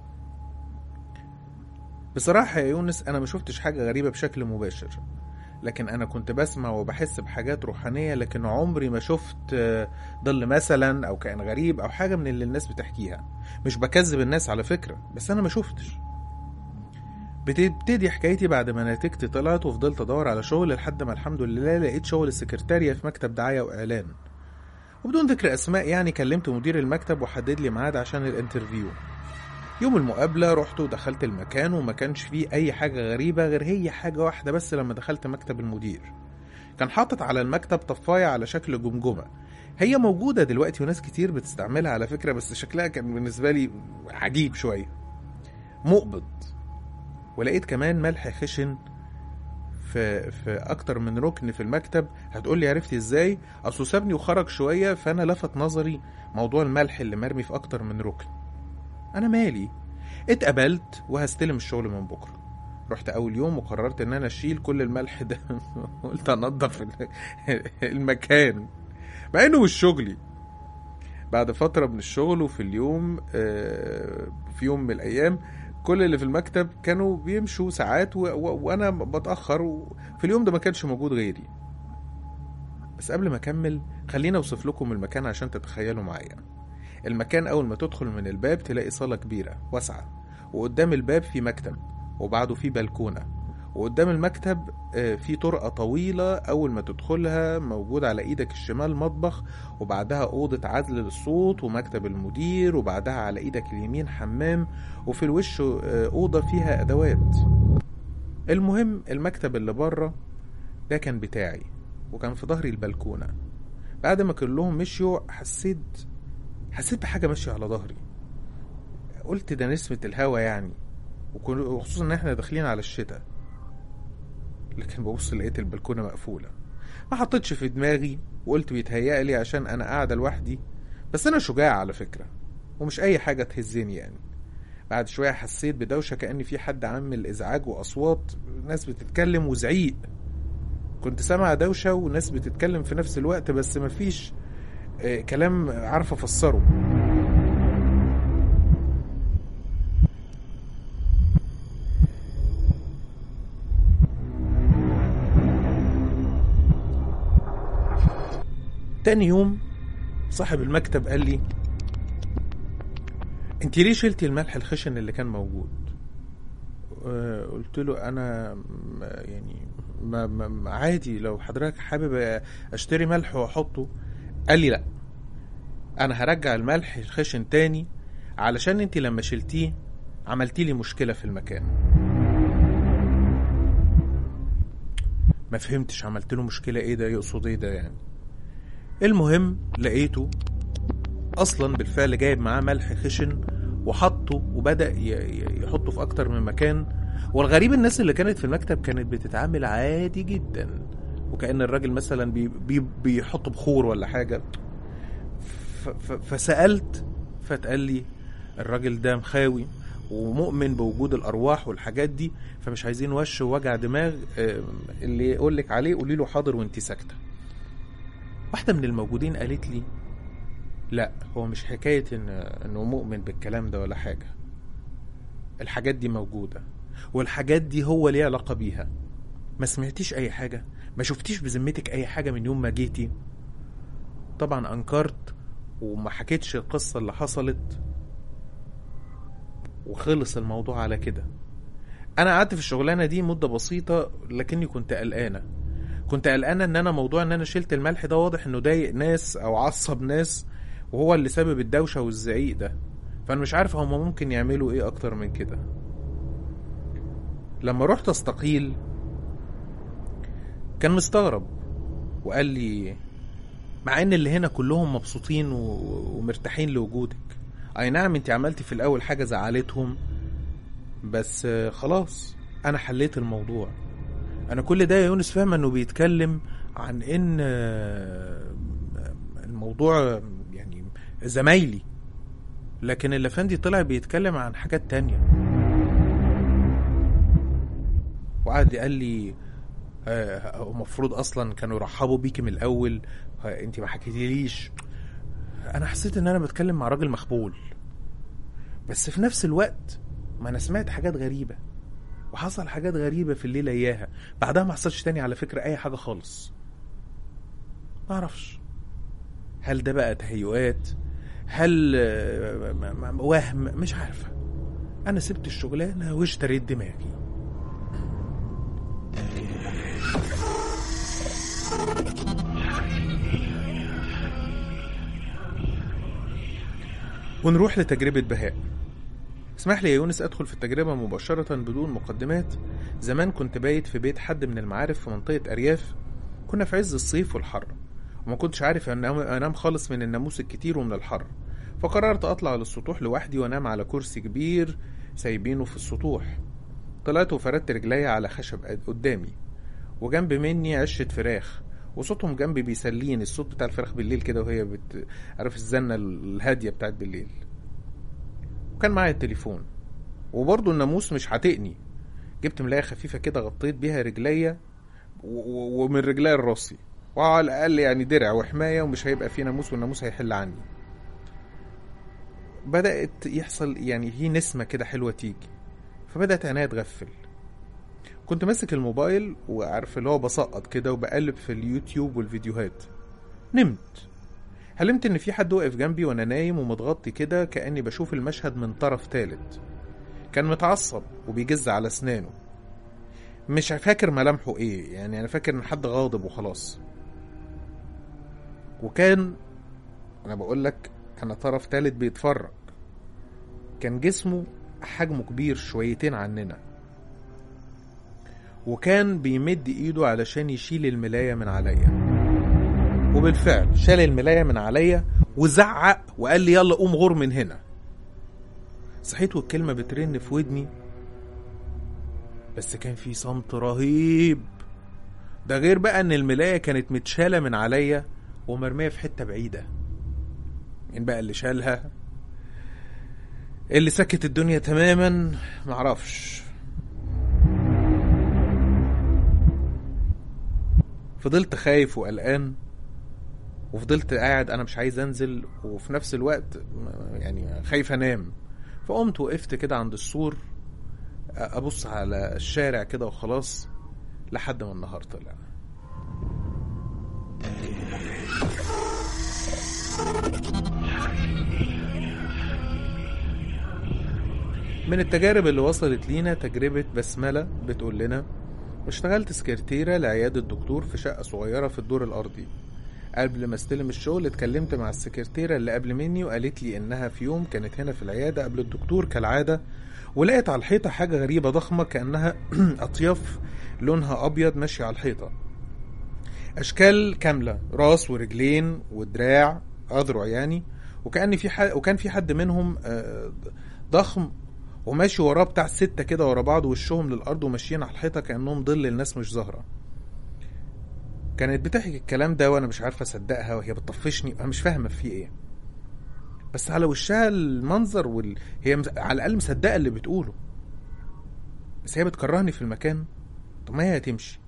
بصراحة يا يونس أنا ما شفتش حاجة غريبة بشكل مباشر لكن أنا كنت بسمع وبحس بحاجات روحانية لكن عمري ما شفت آه، ظل مثلا أو كائن غريب أو حاجة من اللي الناس بتحكيها مش بكذب الناس على فكرة بس أنا ما شفتش بتبتدي حكايتي بعد ما نتيجتي طلعت وفضلت ادور على شغل لحد ما الحمد لله لقيت شغل السكرتارية في مكتب دعاية واعلان وبدون ذكر اسماء يعني كلمت مدير المكتب وحدد لي ميعاد عشان الانترفيو يوم المقابلة رحت ودخلت المكان وما كانش فيه أي حاجة غريبة غير هي حاجة واحدة بس لما دخلت مكتب المدير كان حاطط على المكتب طفاية على شكل جمجمة هي موجودة دلوقتي وناس كتير بتستعملها على فكرة بس شكلها كان بالنسبة لي عجيب شوية مقبض ولقيت كمان ملح خشن في في اكتر من ركن في المكتب هتقول لي عرفتي ازاي اصله سابني وخرج شويه فانا لفت نظري موضوع الملح اللي مرمي في اكتر من ركن انا مالي اتقبلت وهستلم الشغل من بكره رحت اول يوم وقررت ان انا اشيل كل الملح ده قلت انضف المكان مع انه مش شغلي بعد فتره من الشغل وفي اليوم في يوم من الايام كل اللي في المكتب كانوا بيمشوا ساعات و... و... وانا بتاخر وفي اليوم ده ما كانش موجود غيري بس قبل ما اكمل خليني اوصف لكم المكان عشان تتخيلوا معايا المكان اول ما تدخل من الباب تلاقي صاله كبيره واسعه وقدام الباب في مكتب وبعده في بلكونه وقدام المكتب في طرقة طويلة أول ما تدخلها موجود على إيدك الشمال مطبخ وبعدها أوضة عزل للصوت ومكتب المدير وبعدها على إيدك اليمين حمام وفي الوش أوضة فيها أدوات المهم المكتب اللي بره ده كان بتاعي وكان في ظهري البلكونة بعد ما كلهم مشيوا حسيت حسيت بحاجة ماشية على ظهري قلت ده نسمة الهوا يعني وخصوصا ان احنا داخلين على الشتاء لكن ببص لقيت البلكونة مقفولة ما حطيتش في دماغي وقلت بيتهيألي عشان أنا قاعدة لوحدي بس أنا شجاع على فكرة ومش أي حاجة تهزني يعني بعد شوية حسيت بدوشة كأن في حد عامل إزعاج وأصوات ناس بتتكلم وزعيق كنت سامع دوشة وناس بتتكلم في نفس الوقت بس مفيش آه كلام عارف أفسره تاني يوم صاحب المكتب قال لي انت ليه شلتي الملح الخشن اللي كان موجود آه قلت له انا يعني ما ما عادي لو حضرتك حابب اشتري ملح واحطه قال لي لا انا هرجع الملح الخشن تاني علشان انت لما شلتيه عملتي لي مشكله في المكان ما فهمتش عملت له مشكله ايه ده يقصد ايه ده يعني المهم لقيته اصلا بالفعل جايب معاه ملح خشن وحطه وبدا يحطه في اكتر من مكان والغريب الناس اللي كانت في المكتب كانت بتتعامل عادي جدا وكأن الراجل مثلا بي بي بيحط بخور ولا حاجة فسألت فاتقال لي الراجل ده مخاوي ومؤمن بوجود الارواح والحاجات دي فمش عايزين وش ووجع دماغ اللي يقول لك عليه قولي له حاضر وانت ساكته واحدة من الموجودين قالت لي لا هو مش حكاية إن إنه مؤمن بالكلام ده ولا حاجة الحاجات دي موجودة والحاجات دي هو ليه علاقة بيها ما سمعتيش أي حاجة ما شفتيش بذمتك أي حاجة من يوم ما جيتي طبعا أنكرت وما حكيتش القصة اللي حصلت وخلص الموضوع على كده أنا قعدت في الشغلانة دي مدة بسيطة لكني كنت قلقانة كنت قلقانه ان انا موضوع ان انا شلت الملح ده واضح انه ضايق ناس او عصب ناس وهو اللي سبب الدوشه والزعيق ده فانا مش عارف هما ممكن يعملوا ايه اكتر من كده لما رحت استقيل كان مستغرب وقال لي مع ان اللي هنا كلهم مبسوطين ومرتاحين لوجودك اي نعم انت عملتي في الاول حاجه زعلتهم بس خلاص انا حليت الموضوع انا كل ده يا يونس فاهم انه بيتكلم عن ان الموضوع يعني زمايلي لكن الافندي طلع بيتكلم عن حاجات تانية وقعد قال لي المفروض اصلا كانوا يرحبوا بيكي من الاول انت ما حكيتيليش انا حسيت ان انا بتكلم مع راجل مخبول بس في نفس الوقت ما انا سمعت حاجات غريبه وحصل حاجات غريبة في الليلة إياها بعدها ما حصلش تاني على فكرة أي حاجة خالص ما أعرفش هل ده بقى تهيؤات هل وهم مش عارفة أنا سبت الشغلانة واشتريت دماغي ونروح لتجربة بهاء اسمح لي يا يونس أدخل في التجربة مباشرة بدون مقدمات زمان كنت بايت في بيت حد من المعارف في منطقة أرياف كنا في عز الصيف والحر وما كنتش عارف أنام أنام خالص من الناموس الكتير ومن الحر فقررت أطلع للسطوح لوحدي وأنام على كرسي كبير سايبينه في السطوح طلعت وفردت رجلي على خشب قدامي وجنب مني عشة فراخ وصوتهم جنبي بيسليني الصوت بتاع الفراخ بالليل كده وهي بت... عارف الزنة الهادية بتاعت بالليل وكان معايا التليفون وبرضه الناموس مش هتقني جبت ملاية خفيفة كده غطيت بيها رجليا و... و... ومن رجليا لراسي وعلى الأقل يعني درع وحماية ومش هيبقى في ناموس والناموس هيحل عني بدأت يحصل يعني في نسمة كده حلوة تيجي فبدأت عينيا تغفل كنت ماسك الموبايل وعارف اللي هو بسقط كده وبقلب في اليوتيوب والفيديوهات نمت حلمت ان في حد واقف جنبي وانا نايم ومتغطي كده كاني بشوف المشهد من طرف تالت كان متعصب وبيجز على اسنانه مش فاكر ملامحه ايه يعني انا فاكر ان حد غاضب وخلاص وكان انا بقول لك كان طرف تالت بيتفرج كان جسمه حجمه كبير شويتين عننا وكان بيمد ايده علشان يشيل الملاية من عليا وبالفعل شال الملاية من عليا وزعق وقال لي يلا قوم غور من هنا صحيت والكلمة بترن في ودني بس كان في صمت رهيب ده غير بقى ان الملاية كانت متشالة من عليا ومرمية في حتة بعيدة مين بقى اللي شالها اللي سكت الدنيا تماما معرفش فضلت خايف وقلقان وفضلت قاعد انا مش عايز انزل وفي نفس الوقت يعني خايف انام فقمت وقفت كده عند السور ابص على الشارع كده وخلاص لحد ما النهار طلع من التجارب اللي وصلت لينا تجربة بسملة بتقول لنا اشتغلت سكرتيرة لعيادة دكتور في شقة صغيرة في الدور الأرضي قبل ما استلم الشغل اتكلمت مع السكرتيرة اللي قبل مني وقالت لي إنها في يوم كانت هنا في العيادة قبل الدكتور كالعادة ولقيت على الحيطة حاجة غريبة ضخمة كأنها أطياف لونها أبيض ماشية على الحيطة أشكال كاملة راس ورجلين ودراع أذرع يعني وكأن في حد وكان في حد منهم ضخم وماشي وراه بتاع ستة كده ورا بعض وشهم للأرض وماشيين على الحيطة كأنهم ظل الناس مش ظاهرة كانت بتحكي الكلام ده وأنا مش عارفة أصدقها وهي بتطفشني أنا مش فاهمة في إيه بس على وشها المنظر وال... هي مس... على الأقل مصدقة اللي بتقوله بس هي بتكرهني في المكان طب ما هي هتمشي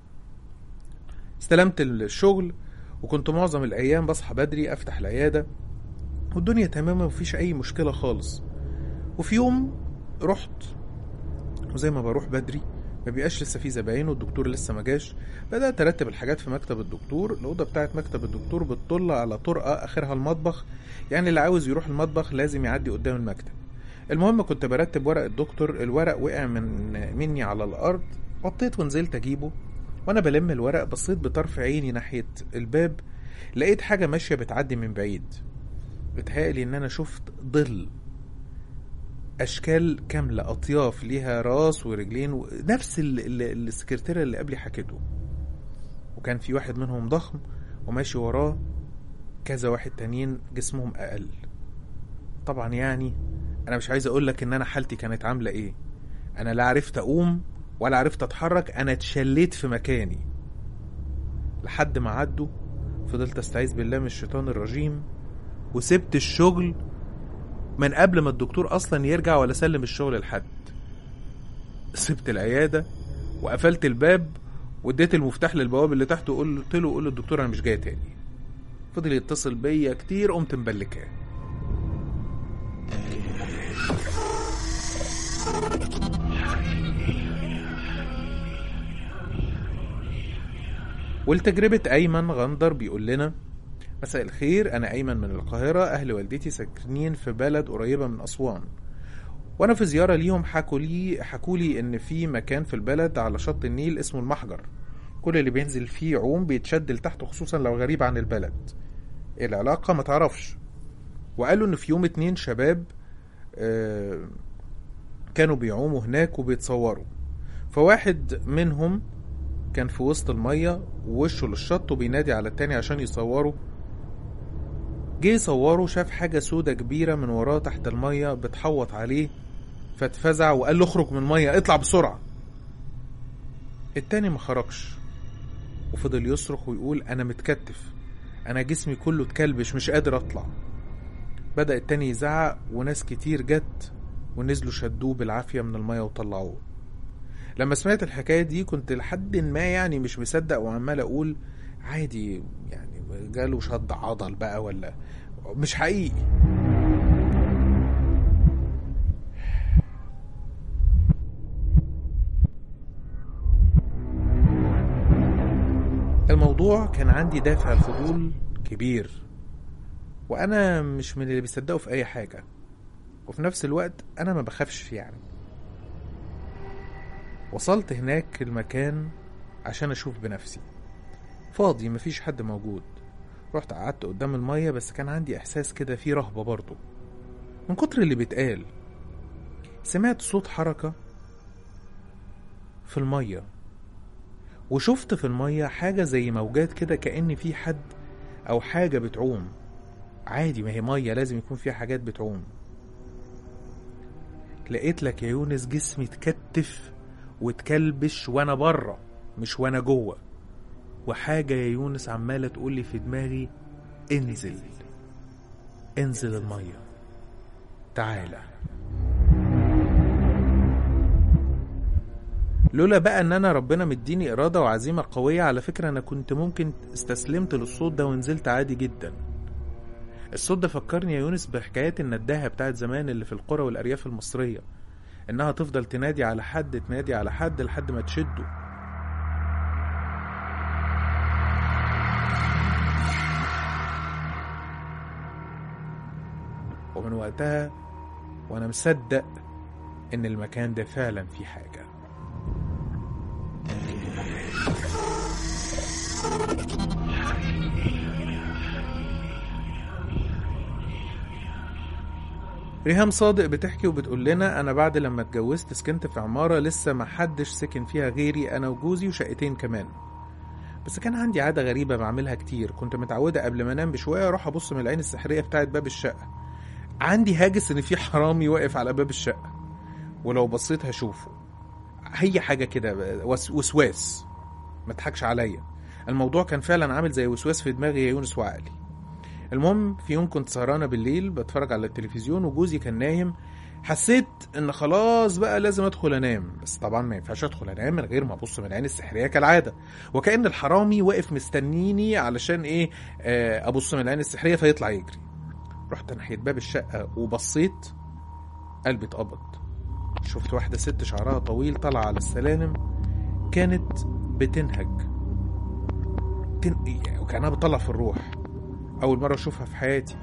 استلمت الشغل وكنت معظم الأيام بصحى بدري أفتح العيادة والدنيا تمام ومفيش أي مشكلة خالص وفي يوم رحت وزي ما بروح بدري ما بيبقاش لسه في زباين والدكتور لسه ما جاش بدات ارتب الحاجات في مكتب الدكتور الاوضه بتاعت مكتب الدكتور بتطل على طرقه اخرها المطبخ يعني اللي عاوز يروح المطبخ لازم يعدي قدام المكتب المهم كنت برتب ورق الدكتور الورق وقع من مني على الارض وطيت ونزلت اجيبه وانا بلم الورق بصيت بطرف عيني ناحيه الباب لقيت حاجه ماشيه بتعدي من بعيد بتهيألي ان انا شفت ظل اشكال كامله اطياف ليها راس ورجلين و... نفس ال... ال... السكرتيره اللي قبلي حكته وكان في واحد منهم ضخم وماشي وراه كذا واحد تانيين جسمهم اقل طبعا يعني انا مش عايز اقول لك ان انا حالتي كانت عامله ايه انا لا عرفت اقوم ولا عرفت اتحرك انا اتشليت في مكاني لحد ما عدوا فضلت استعيذ بالله من الشيطان الرجيم وسبت الشغل من قبل ما الدكتور اصلا يرجع ولا سلم الشغل لحد سبت العياده وقفلت الباب واديت المفتاح للبواب اللي تحت وقلت له قول للدكتور انا مش جاي تاني فضل يتصل بيا كتير قمت مبلكاه ولتجربة أيمن غندر بيقول لنا مساء الخير أنا أيمن من القاهرة أهل والدتي ساكنين في بلد قريبة من أسوان وأنا في زيارة ليهم حكوا لي حكوا لي إن في مكان في البلد على شط النيل اسمه المحجر كل اللي بينزل فيه يعوم بيتشد لتحت خصوصا لو غريب عن البلد إيه العلاقة ما تعرفش وقالوا ان في يوم اتنين شباب آه، كانوا بيعوموا هناك وبيتصوروا فواحد منهم كان في وسط المية ووشه للشط وبينادي على التاني عشان يصوره جه يصوره شاف حاجة سودة كبيرة من وراه تحت المية بتحوط عليه فاتفزع وقال له اخرج من المية اطلع بسرعة التاني ما خرجش وفضل يصرخ ويقول انا متكتف انا جسمي كله اتكلبش مش قادر اطلع بدأ التاني يزعق وناس كتير جت ونزلوا شدوه بالعافية من المية وطلعوه لما سمعت الحكاية دي كنت لحد ما يعني مش مصدق وعمال أقول عادي يعني جاله شد عضل بقى ولا مش حقيقي الموضوع كان عندي دافع الفضول كبير وانا مش من اللي بيصدقوا في اي حاجه وفي نفس الوقت انا ما بخافش يعني وصلت هناك المكان عشان اشوف بنفسي فاضي مفيش حد موجود رحت قعدت قدام المية بس كان عندي احساس كده فيه رهبة برضه من كتر اللي بيتقال سمعت صوت حركة في المية وشفت في المية حاجة زي موجات كده كأن في حد أو حاجة بتعوم عادي ما هي مية لازم يكون فيها حاجات بتعوم لقيت لك يا يونس جسمي اتكتف واتكلبش وانا بره مش وانا جوه وحاجة يا يونس عمالة تقولي في دماغي انزل انزل المية تعالى لولا بقى ان انا ربنا مديني اراده وعزيمه قويه على فكره انا كنت ممكن استسلمت للصوت ده ونزلت عادي جدا الصوت ده فكرني يا يونس بحكايات النداهه بتاعت زمان اللي في القرى والارياف المصريه انها تفضل تنادي على حد تنادي على حد لحد ما تشده ومن وقتها وانا مصدق ان المكان ده فعلا فيه حاجه ريهام صادق بتحكي وبتقول لنا انا بعد لما اتجوزت سكنت في عمارة لسه ما حدش سكن فيها غيري انا وجوزي وشقتين كمان بس كان عندي عادة غريبة بعملها كتير كنت متعودة قبل ما انام بشوية اروح ابص من العين السحرية بتاعت باب الشقة عندي هاجس ان في حرامي واقف على باب الشقة ولو بصيت هشوفه هي حاجة كده وس- وسواس ما تضحكش عليا الموضوع كان فعلا عامل زي وسواس في دماغي يا يونس وعقلي المهم في يوم كنت سهرانه بالليل بتفرج على التلفزيون وجوزي كان نايم حسيت ان خلاص بقى لازم ادخل انام بس طبعا ما ينفعش ادخل انام من غير ما ابص من العين السحريه كالعاده وكان الحرامي واقف مستنيني علشان ايه آه ابص من العين السحريه فيطلع يجري رحت ناحيه باب الشقه وبصيت قلبي اتقبض شفت واحده ست شعرها طويل طالعه على السلالم كانت بتنهج تن... وكانها بتطلع في الروح أول مرة أشوفها في حياتي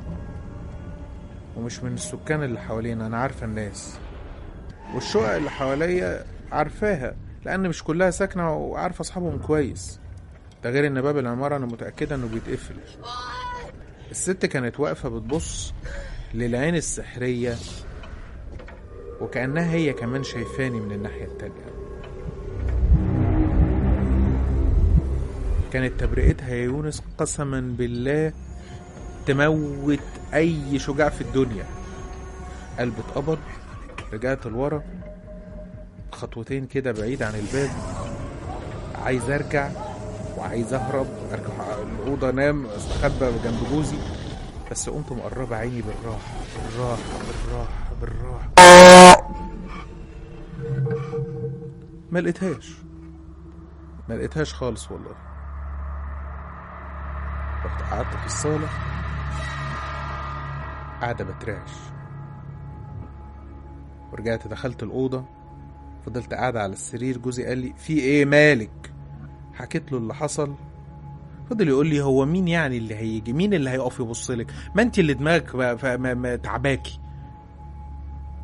ومش من السكان اللي حوالينا أنا عارفة الناس والشقق اللي حواليا عارفاها لأن مش كلها ساكنة وعارفة أصحابهم كويس ده غير إن باب العمارة أنا متأكدة إنه بيتقفل الست كانت واقفة بتبص للعين السحرية وكأنها هي كمان شايفاني من الناحية التانية كانت تبرئتها يا يونس قسما بالله تموت اي شجاع في الدنيا قلبي اتقبض رجعت لورا خطوتين كده بعيد عن الباب عايز ارجع وعايز اهرب ارجع الاوضه انام استخبى جنب جوزي بس قمت مقربه عيني بالراحه بالراحه بالراحه بالراحه ما لقيتهاش ما لقيتهاش خالص والله رحت قعدت في الصالة قاعدة بترعش ورجعت دخلت الأوضة فضلت قاعدة على السرير جوزي قال لي في ايه مالك حكيت له اللي حصل فضل يقول لي هو مين يعني اللي هيجي مين اللي هيقف يبص لك ما انت اللي دماغك ما- ف- ما- ما تعباكي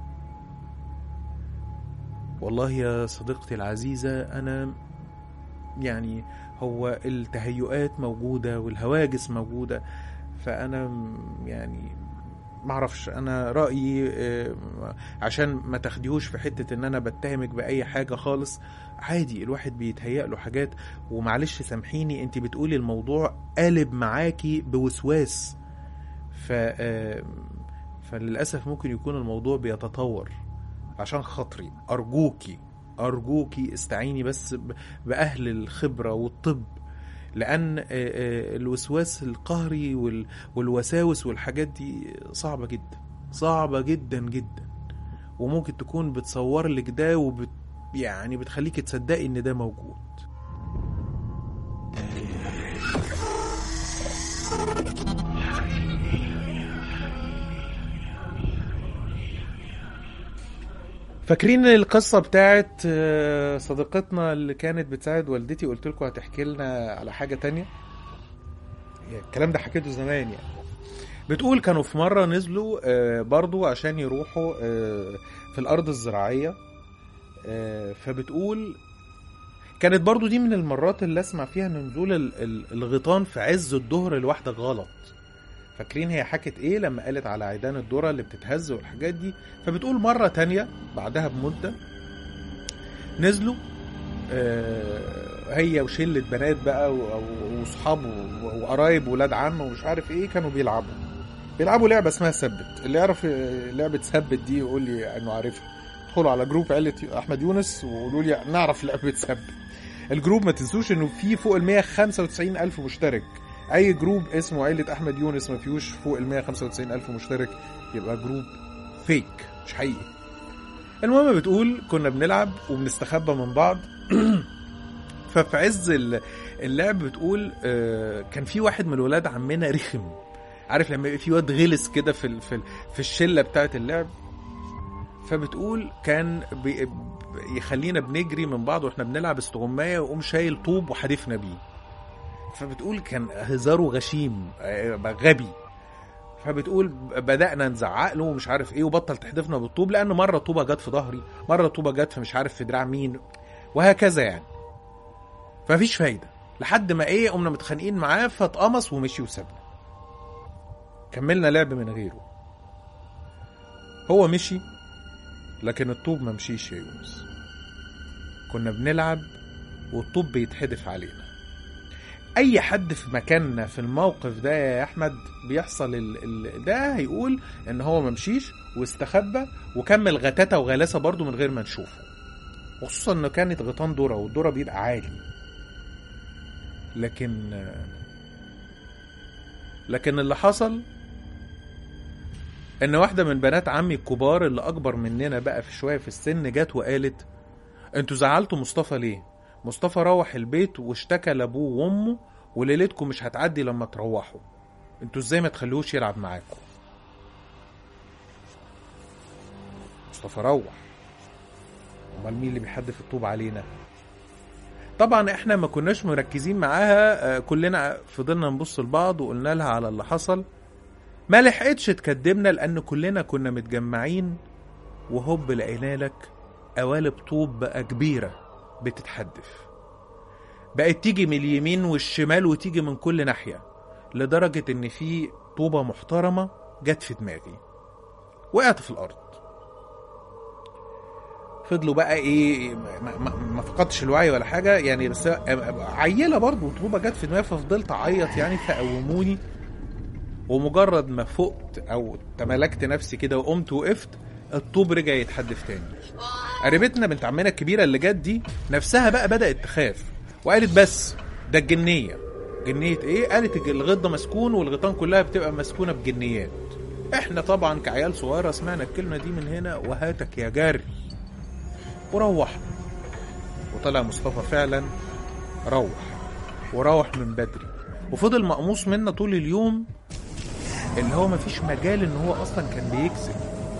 والله يا صديقتي العزيزة أنا يعني هو التهيؤات موجودة والهواجس موجودة فأنا م- يعني معرفش أنا رأيي آه، عشان ما تاخديهوش في حتة إن أنا بتهمك بأي حاجة خالص عادي الواحد بيتهيأ له حاجات ومعلش سامحيني انت بتقولي الموضوع قالب معاكي بوسواس ف آه، فللأسف ممكن يكون الموضوع بيتطور عشان خاطري أرجوكي أرجوكي استعيني بس ب- بأهل الخبرة والطب لأن آه، آه، الوسواس القهري وال- والوساوس والحاجات دي صعبة جدا صعبة جدا جدا وممكن تكون بتصور لك ده وبت يعني بتخليك تصدقي ان ده موجود فاكرين القصة بتاعت آه، صديقتنا اللي كانت بتساعد والدتي قلت لكم هتحكي لنا على حاجة تانية يعني الكلام ده حكيته زمان يعني بتقول كانوا في مرة نزلوا آه، برضو عشان يروحوا آه، في الأرض الزراعية آه، فبتقول كانت برضو دي من المرات اللي اسمع فيها ان نزول ال- ال- الغيطان في عز الظهر لوحدك غلط فاكرين هي حكت ايه لما قالت على عيدان الذره اللي بتتهز والحاجات دي فبتقول مره تانية بعدها بمده نزلوا آه، هي وشله بنات بقى و- و- واصحاب و- وقرايب ولاد عم ومش عارف ايه كانوا بيلعبوا بيلعبوا لعبه اسمها ثبت اللي يعرف آه، لعبه ثبت دي يقول لي انه عارفها ادخلوا على جروب عيله احمد يونس وقولوا لي نعرف لعبه ثبت الجروب ما تنسوش انه فيه فوق ال 195 الف مشترك اي جروب اسمه عيله احمد يونس ما فيهوش فوق ال 195 الف مشترك يبقى جروب فيك مش حقيقي المهم بتقول كنا بنلعب وبنستخبى من بعض ففي عز ال- اللعب بتقول آه، كان في واحد من الولاد عمنا رخم عارف لما يبقى في واد غلس كده في ال- في ال- في الشله بتاعه اللعب فبتقول كان بي يخلينا بنجري من بعض واحنا بنلعب استغمايه ويقوم شايل طوب وحادفنا بيه فبتقول كان هزاره غشيم آه، غبي فبتقول بدأنا نزعق له ومش عارف ايه وبطل تحدفنا بالطوب لأن مرة طوبة جت في ظهري مرة طوبة جت في مش عارف في دراع مين وهكذا يعني فمفيش فايدة لحد ما ايه قمنا متخانقين معاه فاتقمص ومشي وسابنا كملنا لعب من غيره هو مشي لكن الطوب ما مشيش يا يونس كنا بنلعب والطوب بيتحدف علينا اي حد في مكاننا في الموقف ده يا احمد بيحصل ال... ال... ده هيقول ان هو ما مشيش واستخبى وكمل غتاتة وغلاسة برضو من غير ما نشوفه وخصوصا انه كانت غيطان ذرة والذرة بيبقى عالي لكن لكن اللي حصل ان واحدة من بنات عمي الكبار اللي اكبر مننا بقى في شوية في السن جت وقالت انتوا زعلتوا مصطفى ليه مصطفى روح البيت واشتكى لابوه وامه وليلتكم مش هتعدي لما تروحوا انتوا ازاي ما تخلوش يلعب معاكم مصطفى روح امال مين اللي بيحدف الطوب علينا طبعا احنا ما كناش مركزين معاها آه، كلنا فضلنا نبص لبعض وقلنا لها على اللي حصل ما لحقتش تكدبنا لان كلنا كنا متجمعين وهوب لقينا لك قوالب طوب بقى كبيره بتتحدف بقت تيجي من اليمين والشمال وتيجي من كل ناحيه لدرجه ان في طوبه محترمه جت في دماغي وقعت في الارض فضلوا بقى ايه ما, ما, ما فقدتش الوعي ولا حاجه يعني بس عيله برضه طوبه جت في دماغي ففضلت اعيط يعني فقوموني ومجرد ما فقت او تملكت نفسي كده وقمت وقفت الطوب رجع يتحدف تاني قريبتنا بنت عمنا الكبيره اللي جت دي نفسها بقى بدات تخاف وقالت بس ده الجنيه جنيه ايه قالت الغيط ده مسكون والغيطان كلها بتبقى مسكونه بجنيات احنا طبعا كعيال صغيره سمعنا الكلمه دي من هنا وهاتك يا جري وروح وطلع مصطفى فعلا روح وروح من بدري وفضل مقموص منا طول اليوم اللي هو مفيش مجال ان هو اصلا كان بيكذب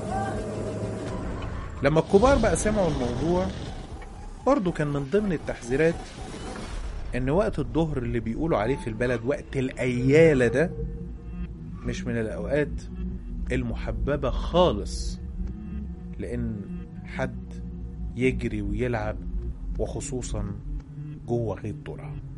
لما الكبار بقى سمعوا الموضوع برضه كان من ضمن التحذيرات ان وقت الظهر اللي بيقولوا عليه في البلد وقت الايالة ده مش من الاوقات المحببة خالص لان حد يجري ويلعب وخصوصا جوه غيط ذرة